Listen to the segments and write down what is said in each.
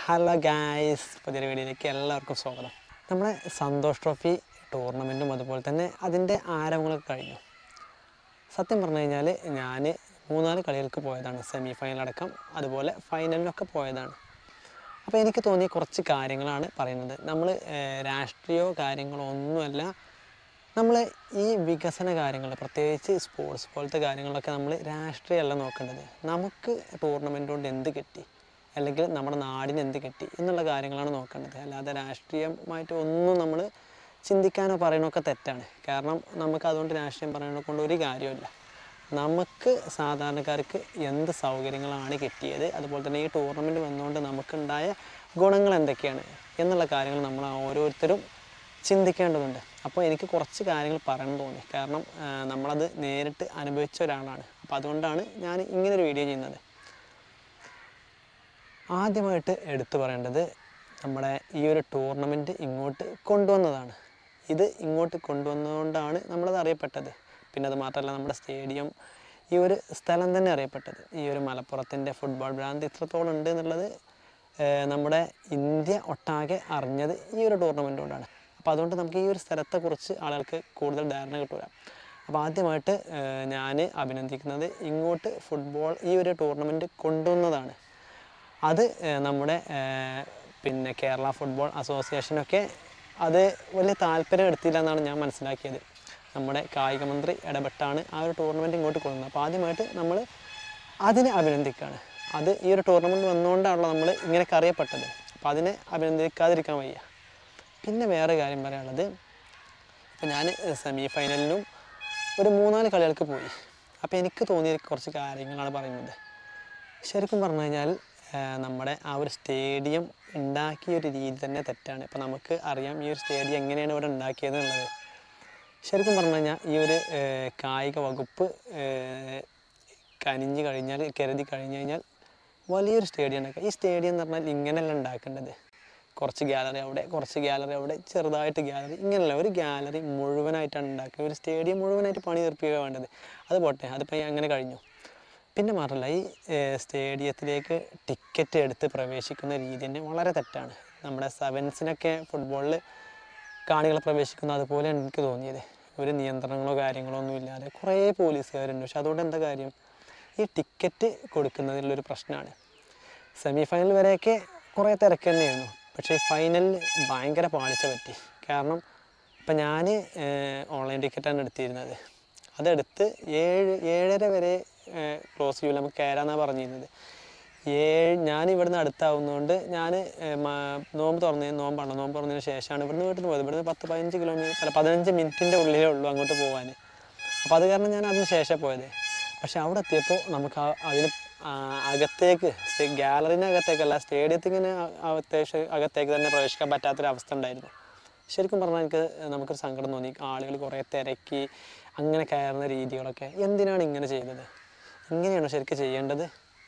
hello guys പുതിയൊരു വീഡിയോയിലേക്ക് എല്ലാവർക്കും സ്വാഗതം നമ്മുടെ സന്തോഷ് ട്രോഫി ടൂർണമെൻറ്റും അതുപോലെ തന്നെ അതിൻ്റെ ആരവങ്ങളൊക്കെ കഴിഞ്ഞു സത്യം പറഞ്ഞു കഴിഞ്ഞാൽ ഞാൻ മൂന്നാല് കളികൾക്ക് പോയതാണ് സെമി ഫൈനൽ അടക്കം അതുപോലെ ഫൈനലിനൊക്കെ പോയതാണ് അപ്പോൾ എനിക്ക് തോന്നിയ കുറച്ച് കാര്യങ്ങളാണ് പറയുന്നത് നമ്മൾ രാഷ്ട്രീയമോ കാര്യങ്ങളോ ഒന്നുമല്ല നമ്മൾ ഈ വികസന കാര്യങ്ങൾ പ്രത്യേകിച്ച് സ്പോർട്സ് പോലത്തെ കാര്യങ്ങളൊക്കെ നമ്മൾ രാഷ്ട്രീയമല്ല നോക്കേണ്ടത് നമുക്ക് ടൂർണമെൻറ്റ് കൊണ്ട് എന്ത് കിട്ടി അല്ലെങ്കിൽ നമ്മുടെ നാടിന് എന്ത് കിട്ടി എന്നുള്ള കാര്യങ്ങളാണ് നോക്കേണ്ടത് അല്ലാതെ രാഷ്ട്രീയമായിട്ട് ഒന്നും നമ്മൾ ചിന്തിക്കാനോ പറയണമൊക്കെ തെറ്റാണ് കാരണം നമുക്ക് അതുകൊണ്ട് രാഷ്ട്രീയം പറയണ കൊണ്ട് ഒരു കാര്യമില്ല നമുക്ക് സാധാരണക്കാർക്ക് എന്ത് സൗകര്യങ്ങളാണ് കിട്ടിയത് അതുപോലെ തന്നെ ഈ ടൂർണമെൻറ്റ് വന്നുകൊണ്ട് നമുക്കുണ്ടായ ഗുണങ്ങൾ എന്തൊക്കെയാണ് എന്നുള്ള കാര്യങ്ങൾ നമ്മൾ ഓരോരുത്തരും ചിന്തിക്കേണ്ടതുണ്ട് അപ്പോൾ എനിക്ക് കുറച്ച് കാര്യങ്ങൾ പറയണം തോന്നി കാരണം ആ, നമ്മളത് നേരിട്ട് അനുഭവിച്ച ഒരാളാണ് അപ്പോൾ അതുകൊണ്ടാണ് ഞാൻ ഇങ്ങനൊരു വീഡിയോ ചെയ്യുന്നത് ആദ്യമായിട്ട് എടുത്തു പറയേണ്ടത് നമ്മുടെ ഈ ഒരു ടൂർണമെൻറ്റ് ഇങ്ങോട്ട് കൊണ്ടുവന്നതാണ് ഇത് ഇങ്ങോട്ട് കൊണ്ടുവന്നതുകൊണ്ടാണ് നമ്മളത് അറിയപ്പെട്ടത് പിന്നെ അത് മാത്രമല്ല നമ്മുടെ സ്റ്റേഡിയം ഈ ഒരു സ്ഥലം തന്നെ അറിയപ്പെട്ടത് ഈ ഒരു മലപ്പുറത്തിൻ്റെ ഫുട്ബോൾ ഭ്രാന്ത് ഇത്രത്തോളം ഉണ്ട് എന്നുള്ളത് ഏഹ്, നമ്മുടെ ഇന്ത്യ ഒട്ടാകെ അറിഞ്ഞത് ഈ ഒരു ടൂർണമെൻറ്റ് കൊണ്ടാണ് അപ്പോൾ അതുകൊണ്ട് നമുക്ക് ഈ ഒരു സ്ഥലത്തെക്കുറിച്ച് ആളുകൾക്ക് കൂടുതൽ ധാരണ കിട്ടൂല അപ്പോൾ ആദ്യമായിട്ട് ഞാൻ അഭിനന്ദിക്കുന്നത് ഇങ്ങോട്ട് ഫുട്ബോൾ ഈ ഒരു ടൂർണമെൻറ്റ് കൊണ്ടുവന്നതാണ് അത് ഏഹ്, നമ്മുടെ ഏഹ്, പിന്നെ കേരള ഫുട്ബോൾ അസോസിയേഷനൊക്കെ അത് വലിയ താല്പര്യം എടുത്തില്ല എന്നാണ് ഞാൻ മനസ്സിലാക്കിയത് നമ്മുടെ കായിക മന്ത്രി ഇടപെട്ടാണ് ആ ഒരു ടൂർണമെൻറ്റ് ഇങ്ങോട്ട് കൊണ്ടുവന്നത് അപ്പോൾ ആദ്യമായിട്ട് നമ്മൾ അതിനെ അഭിനന്ദിക്കുകയാണ് അത് ഈ ഒരു ടൂർണമെൻറ്റ് വന്നുകൊണ്ടാണല്ലോ നമ്മൾ ഇങ്ങനെയൊക്കെ അറിയപ്പെട്ടത് അപ്പോൾ അതിനെ അഭിനന്ദിക്കാതിരിക്കാൻ വയ്യ പിന്നെ വേറെ കാര്യം പറയാനുള്ളത് ഇപ്പോൾ ഞാൻ സെമി ഫൈനലിനും ഒരു മൂന്നാല് കളികൾക്ക് പോയി അപ്പോൾ എനിക്ക് തോന്നിയ കുറച്ച് കാര്യങ്ങളാണ് പറയുന്നത് ശരിക്കും പറഞ്ഞു കഴിഞ്ഞാൽ ആ, നമ്മുടെ ആ ഒരു സ്റ്റേഡിയം ഉണ്ടാക്കിയ ഒരു രീതി തന്നെ തെറ്റാണ് ഇപ്പോൾ നമുക്ക് അറിയാം ഈ ഒരു സ്റ്റേഡിയം എങ്ങനെയാണ് ഇവിടെ ഉണ്ടാക്കിയത് എന്നുള്ളത് ശരിക്കും പറഞ്ഞു കഴിഞ്ഞാൽ ഈ ഒരു ഏ, കായിക വകുപ്പ് ഏ, കനിഞ്ഞ് കഴിഞ്ഞാൽ കരുതി കഴിഞ്ഞ് കഴിഞ്ഞാൽ വലിയൊരു സ്റ്റേഡിയം ഉണ്ടാക്കുക ഈ സ്റ്റേഡിയം എന്ന് പറഞ്ഞാൽ ഇങ്ങനെയല്ല ഉണ്ടാക്കേണ്ടത് കുറച്ച് ഗാലറി അവിടെ കുറച്ച് ഗാലറി അവിടെ ചെറുതായിട്ട് ഗാലറി ഇങ്ങനെയല്ല ഒരു ഗാലറി മുഴുവനായിട്ടാണ് ഉണ്ടാക്കുക ഒരു സ്റ്റേഡിയം മുഴുവനായിട്ട് പണി തീർപ്പിക്കുക വേണ്ടത് അത് പോട്ടെ അതിപ്പോൾ അങ്ങനെ കഴിഞ്ഞു പിന്നെ മാത്രമല്ല ഈ ഏഹ്, സ്റ്റേഡിയത്തിലേക്ക് ടിക്കറ്റ് എടുത്ത് പ്രവേശിക്കുന്ന രീതി തന്നെ വളരെ തെറ്റാണ് നമ്മുടെ സെവൻസിനൊക്കെ ഫുട്ബോളിൽ കാണികൾ പ്രവേശിക്കുന്ന അതുപോലെയാണ് എനിക്ക് തോന്നിയത് ഒരു നിയന്ത്രണങ്ങളോ കാര്യങ്ങളോ ഒന്നും ഇല്ലാതെ കുറേ പോലീസുകാരുണ്ട് പക്ഷെ അതുകൊണ്ട് എന്താ കാര്യം ഈ ടിക്കറ്റ് കൊടുക്കുന്നതിലൊരു പ്രശ്നമാണ് സെമി ഫൈനൽ വരെയൊക്കെ കുറേ തിരക്ക് തന്നെയായിരുന്നു പക്ഷേ ഫൈനലിൽ ഭയങ്കര പാളിച്ച പറ്റി കാരണം ഇപ്പം ഞാൻ ഓൺലൈൻ ടിക്കറ്റാണ് എടുത്തിരുന്നത് അതെടുത്ത് ഏഴ് ഏഴര വരെ ക്ലോസ് ചെയ്യൂല നമുക്ക് കയറാന്നാണ് പറഞ്ഞിരുന്നത് ഏഴ് ഞാൻ ഇവിടുന്ന് അടുത്താവുന്നതുകൊണ്ട് ഞാൻ നോമ്പ് തുറന്ന് നോമ്പാണ് നോമ്പ് തുറന്നതിന് ശേഷമാണ് ഇവിടുന്ന് വീട്ടിൽ പോയത് ഇവിടുന്ന് പത്ത് പതിനഞ്ച് കിലോമീറ്റർ അല്ല പതിനഞ്ച് മിനിറ്റിൻ്റെ ഉള്ളിലേ ഉള്ളൂ അങ്ങോട്ട് പോകാൻ അപ്പോൾ അത് കാരണം ഞാൻ അതിന് ശേഷം പോയത് പക്ഷെ അവിടെ എത്തിയപ്പോൾ നമുക്ക് ആ അതിന് ആ, അകത്തേക്ക് ഗാലറിനകത്തേക്കല്ല സ്റ്റേഡിയത്തിന് അകത്തേക്ക് അകത്തേക്ക് തന്നെ പ്രവേശിക്കാൻ പറ്റാത്തൊരവസ്ഥ ഉണ്ടായിരുന്നു ശരിക്കും പറഞ്ഞാൽ എനിക്ക് നമുക്കൊരു സങ്കടം തോന്നി ആളുകൾ കുറേ തിരക്കി അങ്ങനെ കയറുന്ന രീതികളൊക്കെ എന്തിനാണ് ഇങ്ങനെ ചെയ്തത് ഇങ്ങനെയാണോ ശരിക്കും ചെയ്യേണ്ടത്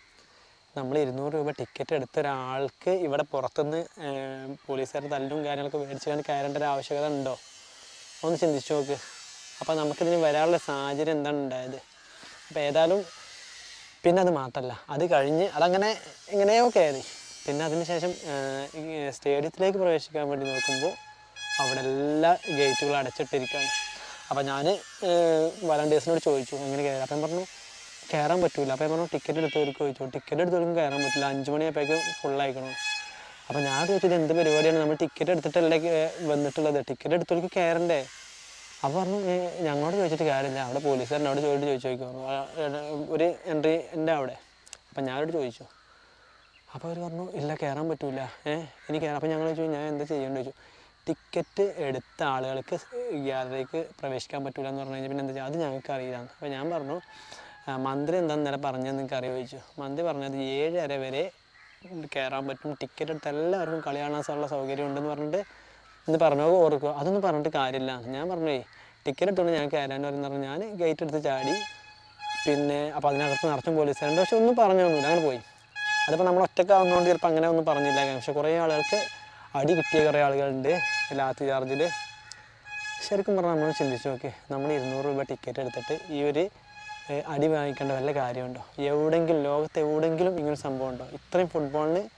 നമ്മൾ ഇരുന്നൂറ് രൂപ ടിക്കറ്റ് എടുത്ത ഒരാൾക്ക് ഇവിടെ പുറത്തുനിന്ന് പോലീസുകാർ തല്ലും കാര്യങ്ങളൊക്കെ മേടിച്ച് കൊണ്ട് കയറേണ്ട ഒരു ആവശ്യകത ഉണ്ടോ ഒന്ന് ചിന്തിച്ചു നോക്ക് അപ്പോൾ നമുക്കിതിന് വരാനുള്ള സാഹചര്യം എന്താണ് ഉണ്ടായത് അപ്പോൾ ഏതായാലും പിന്നെ അത് മാത്രമല്ല അത് കഴിഞ്ഞ് അതങ്ങനെ എങ്ങനെയോ കയറി പിന്നെ അതിന് ശേഷം ഈ സ്റ്റേഡിയത്തിലേക്ക് പ്രവേശിക്കാൻ വേണ്ടി നോക്കുമ്പോൾ അവിടെ എല്ലാ ഗേറ്റുകളും അടച്ചിട്ടിരിക്കുകയാണ് അപ്പോൾ ഞാൻ വളണ്ടിയേഴ്സിനോട് ചോദിച്ചു എങ്ങനെ കയറി അപ്പം പറഞ്ഞു കയറാൻ പറ്റൂല അപ്പോൾ ഞാൻ പറഞ്ഞു ടിക്കറ്റ് എടുത്തവർക്ക് ചോദിച്ചു ടിക്കറ്റ് എടുത്തവർക്കും കയറാൻ പറ്റില്ല അഞ്ച് മണിയായപ്പോഴേക്കും ഫുള്ളായിക്കണം അപ്പോൾ ഞാൻ ചോദിച്ചത് എന്ത് പരിപാടിയാണ് നമ്മൾ ടിക്കറ്റ് എടുത്തിട്ടല്ലേ കേ- വന്നിട്ടുള്ളത് ടിക്കറ്റ് എടുത്തവർക്ക് കയറണ്ടേ അപ്പോൾ പറഞ്ഞു "ഏ, ഞങ്ങളോട് ചോദിച്ചിട്ട് കാര്യമില്ല അവിടെ പോലീസുകാരനോട് ചോദിച്ചിട്ട് ചോദിച്ചു നോക്കിയോ ഒരു എൻട്രി ഉണ്ട് അവിടെ അപ്പം ഞാനോട് ചോദിച്ചു അപ്പോൾ അവർ പറഞ്ഞു ഇല്ല കയറാൻ പറ്റൂല ഏഹ് എനിക്ക് കയറാം അപ്പോൾ ഞങ്ങൾ ചോദിച്ചു ഞാൻ എന്താ ചെയ്യേണ്ടത് ചോദിച്ചു ടിക്കറ്റ് എടുത്ത ആളുകൾക്ക് ഗ്യാലറിക്ക് പ്രവേശിക്കാൻ പറ്റൂല എന്ന് പറഞ്ഞു കഴിഞ്ഞാൽ പിന്നെ എന്താ ചെയ്യുക അത് ഞങ്ങൾക്ക് അറിയില്ല അപ്പോൾ ഞാൻ പറഞ്ഞു "ആ, മന്ത്രി എന്താണെന്ന് നേരെ പറഞ്ഞത് നിങ്ങൾക്ക് അറിയോ ചോദിച്ചു മന്ത്രി പറഞ്ഞത് ഏഴര വരെ കയറാൻ പറ്റും ടിക്കറ്റ് എടുത്ത് എല്ലാവർക്കും കളി കാണാനുള്ള സൗകര്യം ഉണ്ടെന്ന് പറഞ്ഞിട്ട് ഇന്ന് പറഞ്ഞോ ഓർക്കുക അതൊന്നും പറഞ്ഞിട്ട് കാര്യമില്ല ഞാൻ പറഞ്ഞേ ടിക്കറ്റ് എടുത്തോണ്ട് ഞാൻ കയറാൻ പറയുന്ന പറഞ്ഞു ഞാൻ ഗേറ്റ് എടുത്ത് ചാടി പിന്നെ അപ്പോൾ അതിനകത്ത് നിറച്ചും പോലീസുകാരുണ്ട് പക്ഷെ ഒന്നും പറഞ്ഞൊന്നുമില്ല അങ്ങനെ പോയി അതിപ്പോൾ നമ്മൾ ഒറ്റക്കാവുന്നതുകൊണ്ട് ചിലപ്പോൾ അങ്ങനെ ഒന്നും പറഞ്ഞില്ല പക്ഷെ കുറേ ആളുകൾക്ക് അടി കിട്ടിയ കുറേ ആളുകളുണ്ട് ലാത്തി ചാർജിൽ ശരിക്കും പറഞ്ഞാൽ നമ്മൾ ചിന്തിച്ച് നോക്കി നമ്മൾ ഇരുന്നൂറ് രൂപ ടിക്കറ്റ് എടുത്തിട്ട് ഈ ഒരു ഏഹ്, അടി വാങ്ങിക്കേണ്ട വല്ല കാര്യമുണ്ടോ എവിടെയെങ്കിലും ലോകത്ത് എവിടെയെങ്കിലും ഇങ്ങനെ സംഭവം ഉണ്ടോ ഇത്രയും ഫുട്ബോളിന്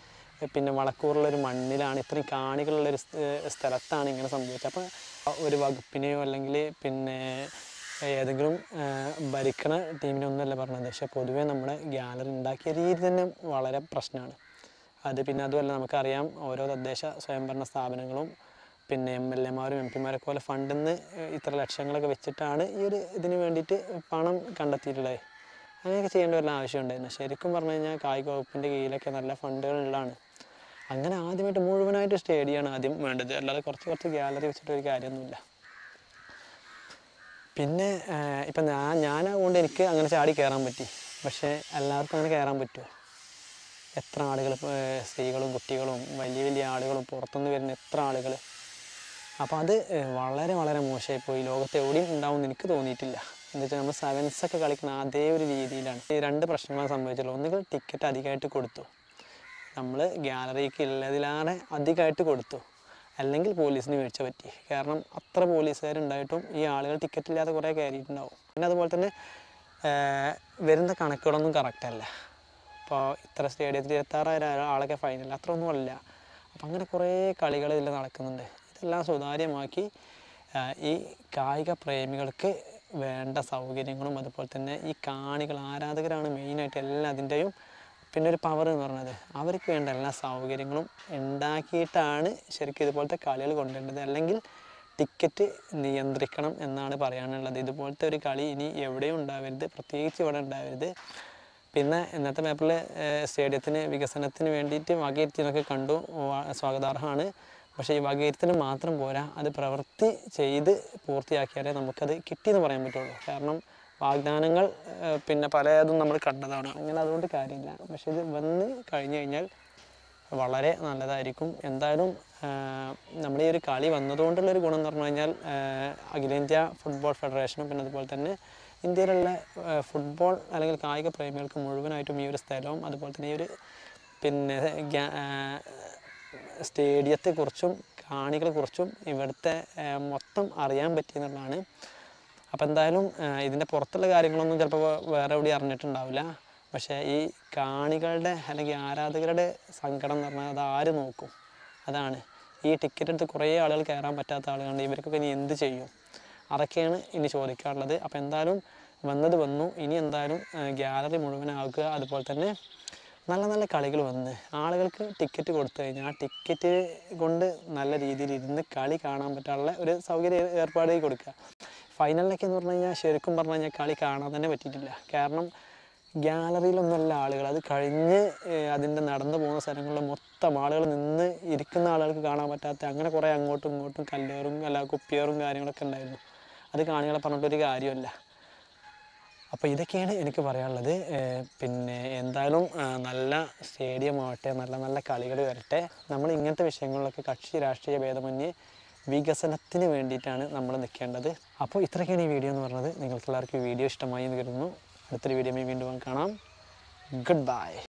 പിന്നെ വളക്കൂറുള്ളൊരു മണ്ണിലാണ് ഇത്രയും കാണികളുള്ളൊരു സ്- ഏഹ് സ്ഥലത്താണ് ഇങ്ങനെ സംഭവിച്ചത് അപ്പോൾ ഒരു വകുപ്പിനെയോ അല്ലെങ്കിൽ പിന്നെ ഏതെങ്കിലും ഏഹ് ഭരിക്കണ ടീമിനൊന്നുമല്ല പറഞ്ഞത് പക്ഷേ പൊതുവേ നമ്മുടെ ഗ്യാലറി ഉണ്ടാക്കിയ രീതി തന്നെ വളരെ പ്രശ്നമാണ് അത് പിന്നെ അതുമല്ല നമുക്കറിയാം ഓരോ തദ്ദേശ സ്വയംഭരണ സ്ഥാപനങ്ങളും പിന്നെ എം എൽ എമാരും എം പിമാരൊക്കെ പോലെ ഫണ്ടിൽ നിന്ന് ഇത്ര ലക്ഷങ്ങളൊക്കെ വെച്ചിട്ടാണ് ഈ ഒരു ഇതിന് വേണ്ടിയിട്ട് പണം കണ്ടെത്തിയിട്ടുള്ളത് അങ്ങനെയൊക്കെ ചെയ്യേണ്ട വല്ല ആവശ്യമുണ്ടായിരുന്നു ശരിക്കും പറഞ്ഞു കഴിഞ്ഞാൽ കായിക വകുപ്പിൻ്റെ കീഴിലൊക്കെ നല്ല ഫണ്ടുകൾ ഉള്ളതാണ് അങ്ങനെ ആദ്യമായിട്ട് മുഴുവനായിട്ട് സ്റ്റേഡിയമാണ് ആദ്യം വേണ്ടത് അല്ലാതെ കുറച്ച് കുറച്ച് ഗ്യാലറി വെച്ചിട്ട് ഒരു കാര്യമൊന്നുമില്ല പിന്നെ ആഹ് ഇപ്പം ഞാൻ ഞാനാകൊണ്ട് എനിക്ക് അങ്ങനെ ചാടി കയറാൻ പറ്റി പക്ഷേ എല്ലാവർക്കും അങ്ങനെ കയറാൻ പറ്റുമോ എത്ര ആളുകൾ സ്ത്രീകളും കുട്ടികളും വലിയ വലിയ ആളുകളും പുറത്തുനിന്ന് വരുന്ന എത്ര ആളുകൾ അപ്പോൾ അത് ഏഹ് വളരെ വളരെ മോശമായിപ്പോയി ലോകത്ത് എവിടെയും ഉണ്ടാവുമെന്ന് എനിക്ക് തോന്നിയിട്ടില്ല എന്താ വെച്ചാൽ നമ്മൾ സെവൻസ് ഒക്കെ കളിക്കുന്ന അതേ ഒരു രീതിയിലാണ് ഈ രണ്ട് പ്രശ്നങ്ങളാണ് സംഭവിച്ചുള്ളൂ ഒന്നുകിൽ ടിക്കറ്റ് അധികമായിട്ട് കൊടുത്തു നമ്മൾ ഗ്യാലറിക്ക് ഉള്ളതിലേറെ അധികമായിട്ട് കൊടുത്തു അല്ലെങ്കിൽ പോലീസിന് വീഴ്ച പറ്റി കാരണം അത്ര പോലീസുകാരുണ്ടായിട്ടും ഈ ആളുകൾ ടിക്കറ്റ് ഇല്ലാതെ കുറേ കയറിയിട്ടുണ്ടാവും പിന്നെ അതുപോലെ തന്നെ ഏഹ് വരുന്ന കണക്കുകളൊന്നും കറക്റ്റ് അല്ല ഇപ്പോൾ ഇത്ര സ്റ്റേഡിയത്തിൽ ഇരുപത്താറായിരം ആളൊക്കെ ഫൈനൽ അത്ര ഒന്നും അല്ല അപ്പം അങ്ങനെ കുറേ കളികൾ ഇതിൽ നടക്കുന്നുണ്ട് ഇതെല്ലാം സുതാര്യമാക്കി ആഹ് ഈ കായിക പ്രേമികൾക്ക് വേണ്ട സൗകര്യങ്ങളും അതുപോലെ തന്നെ ഈ കാണികൾ ആരാധകരാണ് മെയിനായിട്ട് എല്ലാ അതിൻ്റെയും പിന്നെ ഒരു പവർ എന്ന് പറയുന്നത് അവർക്ക് വേണ്ട എല്ലാ സൗകര്യങ്ങളും ഉണ്ടാക്കിയിട്ടാണ് ശരിക്കും ഇതുപോലത്തെ കളികൾ കൊണ്ടുവരേണ്ടത് അല്ലെങ്കിൽ ടിക്കറ്റ് നിയന്ത്രിക്കണം എന്നാണ് പറയാനുള്ളത് ഇതുപോലത്തെ ഒരു കളി ഇനി എവിടെയും ഉണ്ടാവരുത് പ്രത്യേകിച്ച് ഇവിടെ ഉണ്ടാവരുത് പിന്നെ ഇന്നത്തെ പേപ്പറിൽ സ്റ്റേഡിയത്തിന് വികസനത്തിന് വേണ്ടിയിട്ട് വകയിരുത്തിയതൊക്കെ കണ്ടു വാ- സ്വാഗതാർഹമാണ് പക്ഷേ ഈ വകയിരുത്തൽ മാത്രം പോരാ അത് പ്രവൃത്തി ചെയ്ത് പൂർത്തിയാക്കിയാലേ നമുക്കത് കിട്ടിയെന്ന് പറയാൻ പറ്റുള്ളൂ കാരണം വാഗ്ദാനങ്ങൾ ഏഹ്, പിന്നെ പലതും നമ്മൾ കണ്ടതാണ് അങ്ങനെ അതുകൊണ്ട് കാര്യമില്ല പക്ഷേ ഇത് വന്ന് കഴിഞ്ഞു കഴിഞ്ഞാൽ വളരെ നല്ലതായിരിക്കും എന്തായാലും ആഹ്, നമ്മുടെ ഈ ഒരു കളി വന്നതുകൊണ്ടുള്ളൊരു ഗുണം എന്ന് പറഞ്ഞു കഴിഞ്ഞാൽ ആഹ്, അഖിലേന്ത്യാ ഫുട്ബോൾ ഫെഡറേഷനും പിന്നെ അതുപോലെ തന്നെ ഇന്ത്യയിലുള്ള ആഹ്, ഫുട്ബോൾ അല്ലെങ്കിൽ കായിക പ്രേമികൾക്ക് മുഴുവനായിട്ടും ഈ ഒരു സ്ഥലവും അതുപോലെ തന്നെ ഈ ഒരു പിന്നെ ഗ്യാ- ആഹ്, സ്റ്റേഡിയത്തെക്കുറിച്ചും കാണികളെക്കുറിച്ചും ഇവിടുത്തെ ആഹ്, മൊത്തം അറിയാൻ പറ്റിയെന്നുള്ളതാണ് അപ്പോൾ എന്തായാലും ആഹ്, ഇതിൻ്റെ പുറത്തുള്ള കാര്യങ്ങളൊന്നും ചിലപ്പോൾ വേറെ എവിടെയും അറിഞ്ഞിട്ടുണ്ടാവില്ല പക്ഷേ ഈ കാണികളുടെ അല്ലെങ്കിൽ ആരാധകരുടെ സങ്കടം എന്ന് പറഞ്ഞാൽ അത് ആര് നോക്കും അതാണ് ഈ ടിക്കറ്റ് എടുത്ത് കുറേ ആളുകൾ കയറാൻ പറ്റാത്ത ആളുകളുണ്ട് ഇവർക്കൊക്കെ ഇനി എന്ത് ചെയ്യും അതൊക്കെയാണ് ഇനി ചോദിക്കാനുള്ളത് അപ്പോൾ എന്തായാലും വന്നത് വന്നു ഇനി എന്തായാലും ഗ്യാലറി മുഴുവനാക്കുക അതുപോലെ തന്നെ നല്ല നല്ല കളികൾ വന്ന് ആളുകൾക്ക് ടിക്കറ്റ് കൊടുത്തു കഴിഞ്ഞാൽ ആ ടിക്കറ്റ് കൊണ്ട് നല്ല രീതിയിൽ ഇരുന്ന് കളി കാണാൻ പറ്റാനുള്ള ഒരു സൗകര്യം ഏ- ഏർപ്പാട് ചെയ്ത് കൊടുക്കുക ഫൈനലിലൊക്കെ എന്ന് പറഞ്ഞു കഴിഞ്ഞാൽ ശരിക്കും പറഞ്ഞു കഴിഞ്ഞാൽ കളി കാണാൻ തന്നെ പറ്റിയിട്ടില്ല കാരണം ഗ്യാലറിയിലൊന്നുമല്ല ആളുകൾ അത് കഴിഞ്ഞ് ഏഹ്, അതിൻ്റെ നടന്നു പോകുന്ന സ്ഥലങ്ങളിൽ മൊത്തം ആളുകൾ നിന്ന് ഇരിക്കുന്ന ആളുകൾക്ക് കാണാൻ പറ്റാത്ത അങ്ങനെ കുറേ അങ്ങോട്ടും ഇങ്ങോട്ടും കല്ലേറും അല്ല കുപ്പിയേറും കാര്യങ്ങളൊക്കെ ഉണ്ടായിരുന്നു അത് കാണികളെ പറഞ്ഞിട്ടൊരു കാര്യമല്ല അപ്പോൾ ഇതൊക്കെയാണ് എനിക്ക് പറയാനുള്ളത് ഏഹ് പിന്നെ എന്തായാലും ആ, നല്ല സ്റ്റേഡിയം ആവട്ടെ നല്ല നല്ല കളികൾ വരട്ടെ നമ്മൾ ഇങ്ങനത്തെ വിഷയങ്ങളിലൊക്കെ കക്ഷി രാഷ്ട്രീയ ഭേദമന്യേ വികസനത്തിന് വേണ്ടിയിട്ടാണ് നമ്മൾ നിൽക്കേണ്ടത് അപ്പോൾ ഇത്രയൊക്കെയാണ് ഈ വീഡിയോ എന്ന് പറഞ്ഞത് നിങ്ങൾക്ക് എല്ലാവർക്കും ഈ വീഡിയോ ഇഷ്ടമായി എന്ന് കരുതുന്നു അടുത്തൊരു വീഡിയോ വീണ്ടും കാണാം ഗുഡ് ബൈ